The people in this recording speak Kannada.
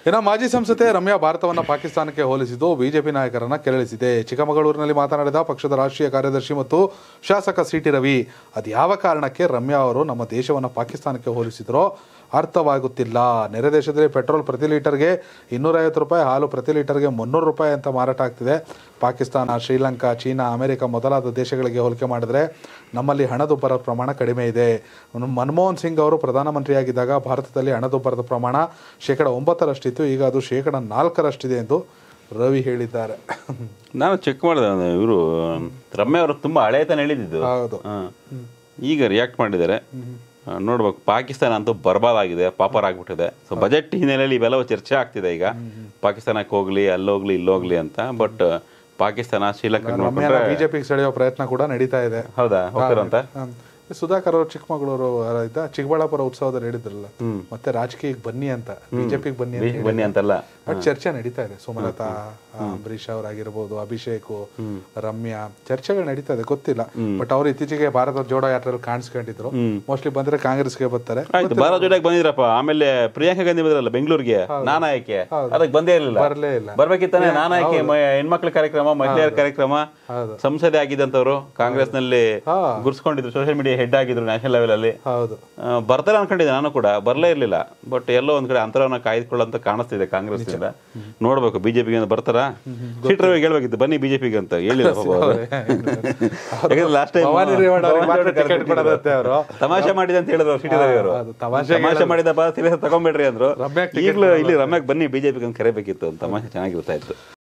ಇನ್ನು ಮಾಜಿ ಸಂಸದೆ ರಮ್ಯಾ ಭಾರತವನ್ನ ಪಾಕಿಸ್ತಾನಕ್ಕೆ ಹೋಲಿಸಿದ್ದು ಬಿಜೆಪಿ ನಾಯಕರನ್ನ ಕೆರಳಿಸಿದೆ ಚಿಕ್ಕಮಗಳೂರಿನಲ್ಲಿ ಮಾತನಾಡಿದ ಪಕ್ಷದ ರಾಷ್ಟ್ರೀಯ ಕಾರ್ಯದರ್ಶಿ ಮತ್ತು ಶಾಸಕ ಸಿಟಿ ರವಿ ಅದು ಯಾವ ಕಾರಣಕ್ಕೆ ರಮ್ಯಾ ಅವರು ನಮ್ಮ ದೇಶವನ್ನ ಪಾಕಿಸ್ತಾನಕ್ಕೆ ಹೋಲಿಸಿದ್ರೋ ಅರ್ಥವಾಗುತ್ತಿಲ್ಲ ನೆರೆ ದೇಶದಲ್ಲಿ ಪೆಟ್ರೋಲ್ ಪ್ರತಿ ಲೀಟರ್ಗೆ ಇನ್ನೂರೈವತ್ತು ರೂಪಾಯಿ ಹಾಲು ಪ್ರತಿ ಲೀಟರ್ಗೆ ಮುನ್ನೂರು ರೂಪಾಯಿ ಅಂತ ಮಾರಾಟ ಆಗ್ತಿದೆ ಪಾಕಿಸ್ತಾನ ಶ್ರೀಲಂಕಾ ಚೀನಾ ಅಮೆರಿಕ ಮೊದಲಾದ ದೇಶಗಳಿಗೆ ಹೋಲಿಕೆ ಮಾಡಿದ್ರೆ ನಮ್ಮಲ್ಲಿ ಹಣದುಬ್ಬರ ಪ್ರಮಾಣ ಕಡಿಮೆ ಇದೆ ಮನಮೋಹನ್ ಸಿಂಗ್ ಅವರು ಪ್ರಧಾನಮಂತ್ರಿಯಾಗಿದ್ದಾಗ ಭಾರತದಲ್ಲಿ ಹಣದುಬ್ಬರದ ಪ್ರಮಾಣ ಶೇಕಡ ಒಂಬತ್ತರಷ್ಟಿತ್ತು ಈಗ ಅದು ಶೇಕಡ ನಾಲ್ಕರಷ್ಟಿದೆ ಎಂದು ರವಿ ಹೇಳಿದ್ದಾರೆ ನಾನು ಚೆಕ್ ಮಾಡಿದೆ ಇವರು ರಮ್ಯ ಅವರು ತುಂಬ ಹಳೆತನ ಹೇಳಿದ್ದು ಹೌದು ಈಗ ರಿಯಾಕ್ಟ್ ಮಾಡಿದ್ದಾರೆ ಆ, ನೋಡ್ಬೇಕು ಪಾಕಿಸ್ತಾನ ಅಂತೂ ಬರ್ಬಾದಾಗಿದೆ ಪಾಪರ್ ಆಗ್ಬಿಟ್ಟಿದೆ ಸೊ ಬಜೆಟ್ ಹಿನ್ನೆಲೆಯಲ್ಲಿ ಇವೆಲ್ಲವೂ ಚರ್ಚೆ ಆಗ್ತಿದೆ ಈಗ ಪಾಕಿಸ್ತಾನಕ್ಕೆ ಹೋಗ್ಲಿ ಅಲ್ಲೋಗ್ಲಿ ಇಲ್ಲೋಗ್ಲಿ ಅಂತ ಬಟ್ ಪಾಕಿಸ್ತಾನ ಶ್ರೀಲಂಕಾ ರಮ್ಯಾನ ನೋಡ್ಕೊಂಡ್ರೆ ಬಿಜೆಪಿಗೆ ಸೆಳೆಯೋ ಪ್ರಯತ್ನ ಕೂಡ ನಡೀತಾ ಇದೆ ಹೌದಾ ಹೋಗ್ತಾರಂತ ಹ್ಮ್. ಸುಧಾಕರ್ ಅವರು ಚಿಕ್ಕಮಗಳೂರು ಅಲ್ಲ ಇದ್ದ ಚಿಕ್ಕಬಳ್ಳಾಪುರ ಉತ್ಸವದಲ್ಲಿ ಹೇಳಿದ್ರಲ್ಲ ಮತ್ತೆ ರಾಜಕೀಯಕ್ಕೆ ಬನ್ನಿ ಅಂತ ಬಿಜೆಪಿಗೆ ಬನ್ನಿ ಅಂತ ಬನ್ನಿ ಅಂತಲ್ಲ ಬಟ್ ಚರ್ಚೆ ನಡೀತಾ ಇದೆ ಸುಮಲತಾ ಅಂಬರೀಶ್ ಅವರಾಗಿರ್ಬೋದು ಅಭಿಷೇಕ್ ರಮ್ಯಾ ಚರ್ಚೆಗಳು ನಡೀತಾ ಇದೆ ಗೊತ್ತಿಲ್ಲ ಬಟ್ ಅವ್ರು ಇತ್ತೀಚೆಗೆ ಭಾರತ ಜೋಡೋ ಯಾತ್ರೆಯಲ್ಲಿ ಕಾಣಿಸ್ಕೊಂಡಿದ್ರು ಮೋಸ್ಟ್ಲಿ ಬಂದ್ರೆ ಕಾಂಗ್ರೆಸ್ಗೆ ಬರ್ತಾರೆ ಆಯ್ತು ಭಾರತ ಜೋಡಿಯಾಗಿ ಬಂದಿದ್ರಪ್ಪ ಆಮೇಲೆ ಪ್ರಿಯಾಂಕಾ ಗಾಂಧಿ ಬಂದ್ರಲ್ಲ ಬೆಂಗಳೂರಿಗೆ ನಾನಾಯಕೆ ಅದಕ್ಕೆ ಬಂದೇ ಇರಲಿಲ್ಲ ಬರಲೇ ಇಲ್ಲ ಬರ್ಬೇಕಿತ್ತಾನೆ ನಾನಾಯಕೆ ಹೆಣ್ಮಕ್ಳ ಕಾರ್ಯಕ್ರಮ ಮಹಿಳೆಯರ ಕಾರ್ಯಕ್ರಮ ಹೌದು. ಸಂಸದೆ ಆಗಿದ್ದಂತವ್ರು ಕಾಂಗ್ರೆಸ್ನಲ್ಲಿ ಹಾ. ಗುರ್ಸ್ಕೊಂಡಿದ್ರು ಸೋಷಿಯಲ್ ಮೀಡಿಯಾ ಹೆಡ್ ಆಗಿದ್ರು ನ್ಯಾಷನಲ್ ಲೆವೆಲ್ ಅಲ್ಲಿ ಹೌದು ಆ, ಬರ್ತಾರೆ ಅನ್ಕೊಂಡಿದ್ದೆ ನಾನು ಕೂಡ ಬರಲೇ ಇರಲಿಲ್ಲ ಬಟ್ ಎಲ್ಲೋ ಒಂದ್ ಕಡೆ ಅಂತರವನ್ನ ಕಾಯ್ದುಕೊಳ್ಳಂತ ಕಾಣಿಸ್ತಿದೆ ಕಾಂಗ್ರೆಸ್ನಿಂದ ನೋಡ್ಬೇಕು ಬಿಜೆಪಿಗೆ ಬರ್ತಾರಾ ಸೀಟ್ರವಿಗೆ ಹೇಳ್ಬೇಕಿತ್ತು ಬನ್ನಿ ಬಿಜೆಪಿಗೆ ಅಂತ ಹೇಳಿಲ್ಲ ಪಾಪ ಅವ್ರು. ಯಾಕಂದ್ರೆ ಲಾಸ್ಟ್ ಟೈಮ್ ಭವಾನಿ ರೇವಣ್ಣ ಅವ್ರಿಗೆ ಮಾತ್ರ ಟಿಕೆಟ್ ಕೊಡೋದಂತೆ ಅವರು ತಮಾಷೆ ಮಾಡಿದೆ ಅಂತ ಹೇಳಿದ್ರು ಸಿಟಿ ರವಿ ಅವರು ಅದು ತಮಾಷೆ ತಮಾಷೆ ಮಾಡಿದ ಬಾ ಸೀರಿಯಸ್ ತಗೊಂಬೇಡ್ರಿ ಅಂದ್ರು ರಮ್ಯಾಗ್ ಈಗಲೂ ಇಲ್ಲಿ ರಮ್ಯಾಕ್ ಬನ್ನಿ ಬಿಜೆಪಿಗೆ ಅಂತ ಕರೆಬೇಕಿತ್ತು ಅಂತ ತಮಾಷೆ ಚೆನ್ನಾಗಿರ್ತಾ ಇತ್ತು